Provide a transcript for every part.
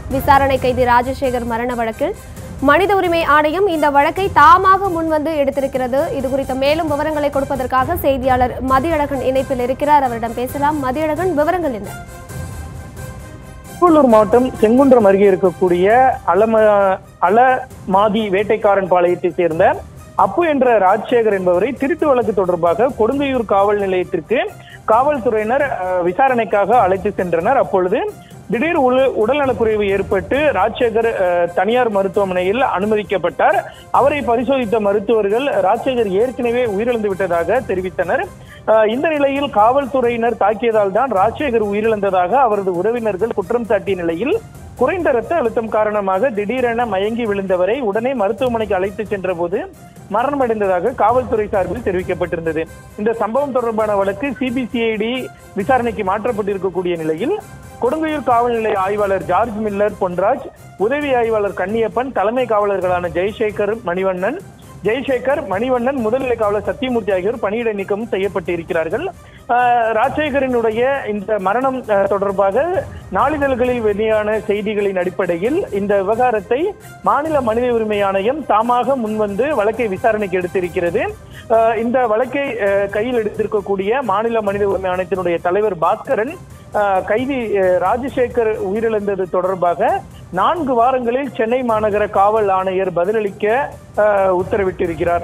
விசாரணை கைதி ராஜசேகர் மரண வழக்கில் மனித உரிமை ஆணையம் இந்த வழக்கை தாமாக முன்வந்து எடுத்திருக்கிறது இது குறித்த மேலும் விவரங்களை கொடுப்பதற்காக செய்தியாளர் மதியழகன் இணைப்பில் இருக்கிறார் அவரிடம் பேசலாம் மதியழகன் விவரங்கள் என்ன திருவள்ளூர் மாவட்டம் செங்குன்றம் அருகே இருக்கக்கூடிய அலம அலமாதி வேட்டைக்காரன் பாளையத்தைச் சேர்ந்த அப்பு என்ற ராஜசேகர் என்பவரை திருட்டு வழக்கு தொடர்பாக கொடுங்கையூர் காவல் நிலையத்திற்கு காவல்துறையினர் அஹ், விசாரணைக்காக அழைத்து சென்றனர் அப்பொழுது திடீர் உல- உடல்நலக்குறைவு ஏற்பட்டு ராஜசேகர் அஹ், தனியார் மருத்துவமனையில் அனுமதிக்கப்பட்டார் அவரை பரிசோதித்த மருத்துவர்கள் ராஜசேகர் ஏற்கனவே உயிரிழந்து விட்டதாக தெரிவித்தனர் அஹ், இந்த நிலையில் காவல்துறையினர் தாக்கியதால் தான் ராஜசேகர் உயிரிழந்ததாக அவரது உறவினர்கள் குற்றம் சாட்டிய நிலையில் குறைந்த ரத்த அழுத்தம் காரணமாக திடீரென மயங்கி விழுந்தவரை உடனே மருத்துவமனைக்கு அழைத்து சென்ற போது மரணமடைந்ததாக காவல்துறை சார்பில் தெரிவிக்கப்பட்டிருந்தது இந்த சம்பவம் தொடர்பான வழக்கு சிபிசிஐடி விசாரணைக்கு மாற்றப்பட்டிருக்கக்கூடிய நிலையில் கொடுங்கையூர் காவல் நிலைய ஆய்வாளர் ஜார்ஜ் மில்லர் பொன்ராஜ் உதவி ஆய்வாளர் கன்னியப்பன் தலைமை காவலர்களான ஜெய்சேகர் மணிவண்ணன் ஜெய்சேகர் மணிவண்ணன் முதல்நிலை காவலர் சத்தியமூர்த்தி ஆகியோர் பணியிட நீக்கம் செய்யப்பட்டு இருக்கிறார்கள் ஆஹ் ராஜசேகரனுடைய இந்த மரணம் ஆஹ், தொடர்பாக நாளிதழ்களில் வெளியான செய்திகளின் அடிப்படையில் இந்த விவகாரத்தை மாநில மனித உரிமை ஆணையம் தாமாக முன்வந்து வழக்கை விசாரணைக்கு எடுத்திருக்கிறது ஆஹ், இந்த வழக்கை ஆஹ், கையில் எடுத்திருக்கக்கூடிய மாநில மனித உரிமை ஆணையத்தினுடைய தலைவர் பாஸ்கரன் ஆஹ், கைதி ஆஹ், ராஜசேகர் உயிரிழந்தது தொடர்பாக நான்கு வாரங்களில் சென்னை மாநகர காவல் ஆணையர் பதிலளிக்க ஆஹ், உத்தரவிட்டிருக்கிறார்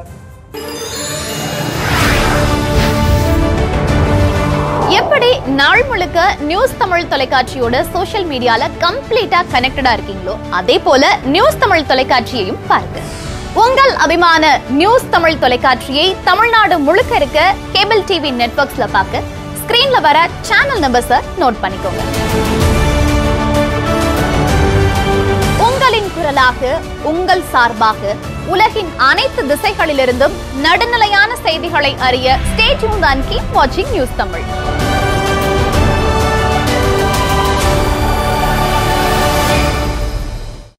எப்படி நாள் முழுக்க நியூஸ் தமிழ் தொலைக்காட்சியோட சோஷியல் மீடியால கம்ப்ளீட்டா கனெக்டடா இருக்கீங்களோ அதே போல நியூஸ் தமிழ் தொலைக்காட்சியையும் பாருங்க உங்கள் அபிமான நியூஸ் தமிழ் தொலைக்காட்சியை தமிழ்நாடு முழுக்க இருக்க கேபிள் டிவி நெட்வொர்க்ஸ்ல பார்க்க ஸ்கிரீன்ல வர சேனல் நம்பர்ஸை நோட் பண்ணிக்கோங்க உங்களின் குரலாக உங்கள் சார்பாக உலகின் அனைத்து திசைகளிலிருந்தும் நடுநிலையான செய்திகளை அறிய ஸ்டே டியூன் அண்ட் கீப் வாட்சிங் நியூஸ் தமிழ்